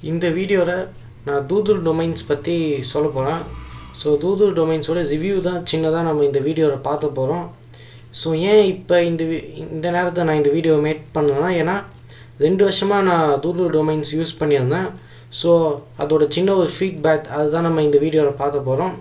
இந்த வீடியோவில் நான் தூதுல் டொமைன்ஸ் பற்றி சொல்ல போகிறேன் ஸோ தூதுல் டொமைன்ஸோட ரிவ்யூ தான் சின்னதாக நம்ம இந்த வீடியோவில் பார்க்க போகிறோம் ஸோ ஏன் இப்போ இந்த வி- இந்த நேரத்தை நான் இந்த வீடியோ மேக் பண்ணேன்னா ஏன்னா ரெண்டு வருஷமாக நான் தூதுல் டொமைன்ஸ் யூஸ் பண்ணியிருந்தேன் ஸோ அதோட சின்ன ஒரு ஃபீட்பேக் அதுதான் நம்ம இந்த வீடியோவில் பார்க்க போகிறோம்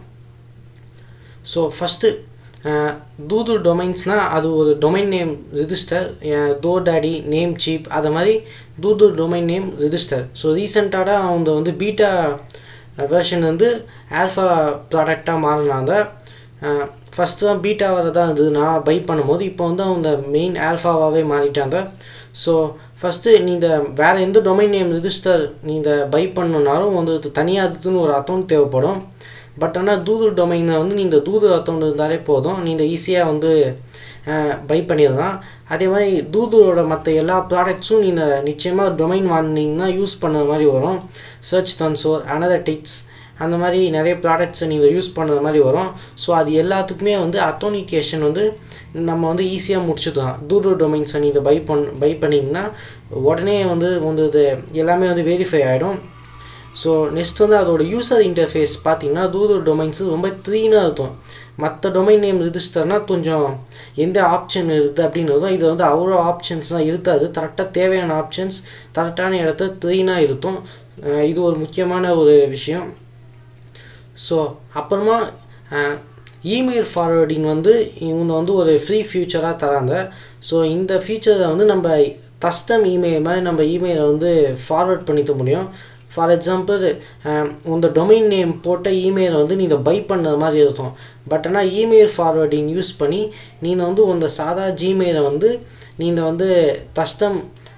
ஸோ ஃபஸ்ட்டு தூதுல் டொமைன்ஸ்னால் அது ஒரு domain name register GoDaddy Namecheap அது மாதிரி தூதுல் டொமைன் நேம் ரிஜிஸ்டர் ஸோ ரீசெண்டாக அவங்க வந்து பீட்டா வெர்ஷன் வந்து ஆல்ஃபா ப்ராடக்டாக மாறினாங்க ஃபஸ்ட்டு தான் பீட்டாவில் தான் இது நான் பை பண்ணும்போது இப்போ வந்து அவங்க மெயின் ஆல்ஃபாவாகவே மாறிட்டாங்க ஸோ ஃபஸ்ட்டு நீங்கள் வேறு எந்த டொமைன் நேம் ரிஜிஸ்டர் நீங்கள் பை பண்ணணுன்னாலும் வந்து தனியாக அதுக்குன்னு ஒரு அக்கௌண்ட் தேவைப்படும் பட் ஆனால் தூதுல் டொமைனை வந்து நீங்கள் தூதுல் அக்கௌண்ட் இருந்தாலே போதும் நீங்கள் ஈஸியாக வந்து பை பண்ணிடலாம் அதே மாதிரி தூதுலோட மற்ற எல்லா ப்ராடக்ட்ஸும் நீங்கள் நிச்சயமாக டொமைன் வாங்கினீங்கன்னா யூஸ் பண்ண மாதிரி வரும் சர்ச் கன்சோல் அனலிட்டிக்ஸ் அந்த மாதிரி நிறைய ப்ராடக்ட்ஸை நீங்கள் யூஸ் பண்ணுற மாதிரி வரும் ஸோ அது எல்லாத்துக்குமே வந்து அத்தோனிகேஷன் வந்து நம்ம வந்து ஈஸியாக முடிச்சுக்கலாம் தூர டொமைன்ஸை நீங்கள் பை பண் பை பண்ணிங்கன்னா உடனே வந்து வந்து இது எல்லாமே வந்து வெரிஃபை ஆகிடும் ஸோ நெக்ஸ்ட் வந்து அதோட யூசர் இன்டர்ஃபேஸ் பார்த்தீங்கன்னா தூதூர் டொமைன்ஸ் ரொம்ப க்ளீனாக இருக்கும் மற்ற டொமைன் நேம் ரிஜிஸ்டர்னால் கொஞ்சம் எந்த ஆப்ஷன் இருக்குது அப்படின்னு இருக்கும் இது வந்து அவ்வளோ ஆப்ஷன்ஸ்லாம் இருக்காது கரெக்டாக தேவையான ஆப்ஷன்ஸ் கரெக்டான இடத்த க்ளீனாக இருக்கும் அஹ் இது ஒரு முக்கியமான ஒரு விஷயம் ஸோ அப்புறமா இமெயில் ஃபார்வர்டிங் வந்து இவங்க வந்து ஒரு ஃப்ரீ ஃபியூச்சராக தராங்க ஸோ இந்த ஃபீச்சரை வந்து நம்ம கஸ்டம் இமெயில் மாதிரி நம்ம இமெயிலை வந்து ஃபார்வர்ட் பண்ணிக்க முடியும் ஃபார் எக்ஸாம்பிள் உந்த டொமைன் நேம் போட்ட இமெயிலை வந்து நீங்கள் பை பண்ணுற மாதிரி இருக்கும் பட் ஆனால் இமெயில் ஃபார்வர்டிங் யூஸ் பண்ணி நீங்கள் வந்து உந்த சாதா ஜிமெயிலை வந்து நீங்கள் வந்து கஸ்டம்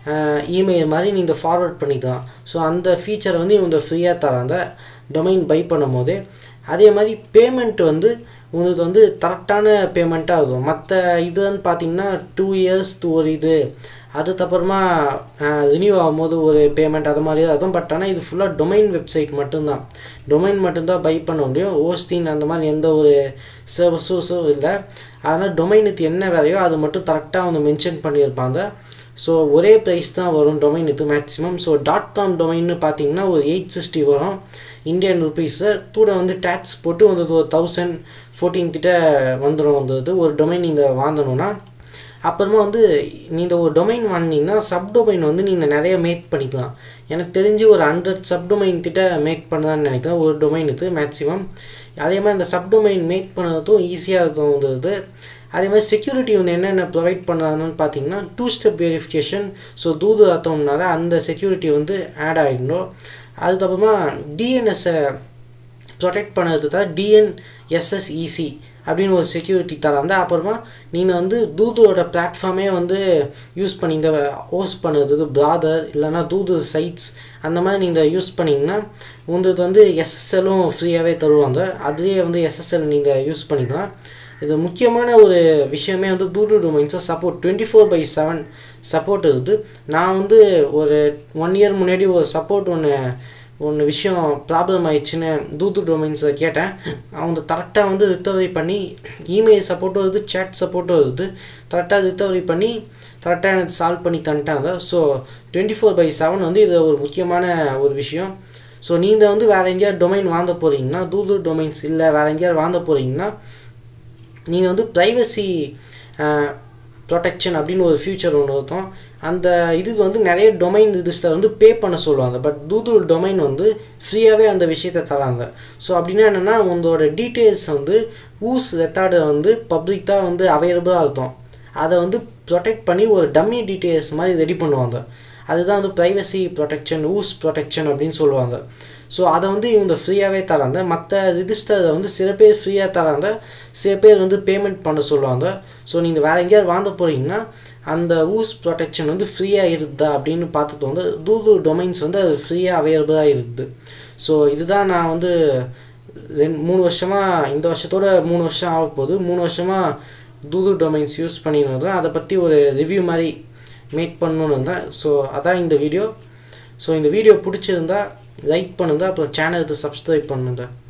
இமெயில் மாதிரி நீங்கள் ஃபார்வர்ட் பண்ணிக்கலாம் ஸோ அந்த ஃபீச்சரை வந்து இவங்க ஃப்ரீயாக தராங்க டொமைன் பை பண்ணும் போது அதே மாதிரி பேமெண்ட் வந்து உங்களுக்கு வந்து கரெக்டான பேமெண்ட்டாக இருக்கும் மற்ற இதுன்னு பார்த்தீங்கன்னா டூ இயர்ஸ் ஒரு இது அதுக்கப்புறமா ரினியூ ஆகும்போது ஒரு பேமெண்ட் அது மாதிரி தான் இருக்கும் பட் ஆனால் இது ஃபுல்லாக டொமைன் வெப்சைட் மட்டும்தான் டொமைன் மட்டும்தான் பை பண்ண முடியும் ஓஸ்டின் அந்த மாதிரி எந்த ஒரு சர்வீஸஸும் இல்லை அதனால் டொமைனுக்கு என்ன வேலையோ அது மட்டும் கரெக்டாக அவங்க மென்ஷன் பண்ணியிருப்பாங்க ஸோ ஒரே ப்ரைஸ் தான் வரும் டொமைனுக்கு மேக்ஸிமம் ஸோ டாட் காம் டொமைன்னு பார்த்தீங்கன்னா ஒரு எயிட் சிக்ஸ்டி வரும் இந்தியன் ருபீஸு கூட வந்து டேக்ஸ் போட்டு வந்தது ஒரு தௌசண்ட் ஃபோர்டீன் கிட்ட வந்துடும் வந்தது ஒரு டொமைன் நீங்கள் வாங்கணுன்னா அப்புறமா வந்து நீங்கள் ஒரு டொமைன் வாங்கினீங்கன்னா சப்டொமைன் வந்து நீங்கள் நிறைய மேக் பண்ணிக்கலாம் எனக்கு தெரிஞ்சு ஒரு ஹண்ட்ரட் சப்டொமைன் கிட்ட மேக் பண்ணலான்னு நினைக்கிறேன் ஒரு டொமைனுக்கு மேக்ஸிமம் அதே மாதிரி அந்த சப்டொமைன் மேக் பண்ணுறதும் ஈஸியாக இருக்கும் வந்தது அதே மாதிரி செக்யூரிட்டி வந்து என்னென்ன ப்ரொவைட் பண்ணுறாங்கன்னு பார்த்தீங்கன்னா டூ ஸ்டெப் வெரிஃபிகேஷன் ஸோ தூது அர்த்தம்னால அந்த செக்யூரிட்டி வந்து ஆட் ஆகிடும் அதுக்கப்புறமா டிஎன்எஸ்ஸை ப்ரொடெக்ட் பண்ணுறதுக்கு தான் டிஎன்எஸ்எஸ்இசி அப்படின்னு ஒரு செக்யூரிட்டி தராங்க அப்புறமா நீங்கள் வந்து தூதுவோட பிளாட்ஃபார்மே வந்து யூஸ் பண்ணி இந்த ஹோஸ்ட் பண்ணுறது ப்ராதர் இல்லைனா தூது சைட்ஸ் அந்த மாதிரி நீங்கள் யூஸ் பண்ணிங்கன்னா உங்களுக்கு வந்து எஸ்எஸ்எல்லும் ஃப்ரீயாகவே தருவாங்க அதுலேயே வந்து எஸ்எஸ்எல் நீங்கள் யூஸ் பண்ணிக்கலாம் இது முக்கியமான ஒரு விஷயமே வந்து தூது டொமைன்ஸை support twenty four by seven support இருக்குது நான் வந்து ஒரு ஒன் இயர் முன்னாடி ஒரு சப்போர்ட் ஒன்று ஒன்று விஷயம் ப்ராப்ளம் ஆயிடுச்சுன்னு தூது டொமைன்ஸை கேட்டேன் அவங்க கரெக்டாக வந்து ரிக்கவரி பண்ணி இமெயில் சப்போர்ட்டும் வருது சேட் சப்போர்ட்டும் வருது கரெக்டாக ரிக்கவரி பண்ணி கரெக்டாக எனக்கு சால்வ் பண்ணி தந்துட்டாங்க so twenty four by seven வந்து இது ஒரு முக்கியமான ஒரு விஷயம் ஸோ நீங்கள் வந்து வேறு எங்கேயாவது டொமைன் வாங்க போகிறீங்கன்னா தூது டொமைன்ஸ் இல்லை வேறு எங்கேயாவது வாங்க போகிறீங்கன்னா நீங்கள் வந்து ப்ரைவசி ப்ரொடெக்ஷன் அப்படின்னு ஒரு ஃபியூச்சர் ஒன்று இருக்கும் அந்த இது வந்து நிறைய டொமைன் ரிஜிஸ்டர் வந்து பே பண்ண சொல்லுவாங்க பட் தூதூல் டொமைன் வந்து ஃப்ரீயாகவே அந்த விஷயத்தை தராங்க ஸோ அப்படின்னா என்னென்னா உங்களோட டீட்டெயில்ஸ் வந்து ஊஸ் ரெக்கார்டை வந்து பப்ளிக்காக வந்து அவைலபிளாக இருக்கும் அதை வந்து ப்ரொடெக்ட் பண்ணி ஒரு டம்மி டீட்டெயில்ஸ் மாதிரி ரெடி பண்ணுவாங்க அதுதான் வந்து ப்ரைவசி ப்ரொடெக்ஷன் ஊஸ் ப்ரொடெக்ஷன் அப்படின்னு சொல்லுவாங்க ஸோ அதை வந்து இவங்க ஃப்ரீயாகவே தராங்க மற்ற ரிஜிஸ்டரை வந்து சில பேர் ஃப்ரீயாக தராங்க சில பேர் வந்து பேமெண்ட் பண்ண சொல்லுவாங்க ஸோ நீங்கள் வேறு எங்கேயாவது வாங்க போகிறீங்கன்னா அந்த ஊஸ் ப்ரொடெக்ஷன் வந்து ஃப்ரீயாக இருக்குதா அப்படின்னு பார்த்துட்டு வந்து தூது டொமைன்ஸ் வந்து அது ஃப்ரீயாக அவைலபிளாக இருக்குது ஸோ இதுதான் நான் வந்து ரெண்டு மூணு வருஷமாக இந்த வருஷத்தோட மூணு வருஷம் ஆக போகுது மூணு வருஷமாக தூது டொமைன்ஸ் யூஸ் பண்ணின்னு இருந்தேன் அதை பற்றி ஒரு ரிவ்யூ மாதிரி மேக் பண்ணணுன்னு இருந்தேன் ஸோ அதான் இந்த வீடியோ ஸோ இந்த வீடியோ பிடிச்சிருந்தா லைக் பண்ணுங்கள் அப்புறம் சேனலுக்கு சப்ஸ்கிரைப் பண்ணுங்கள்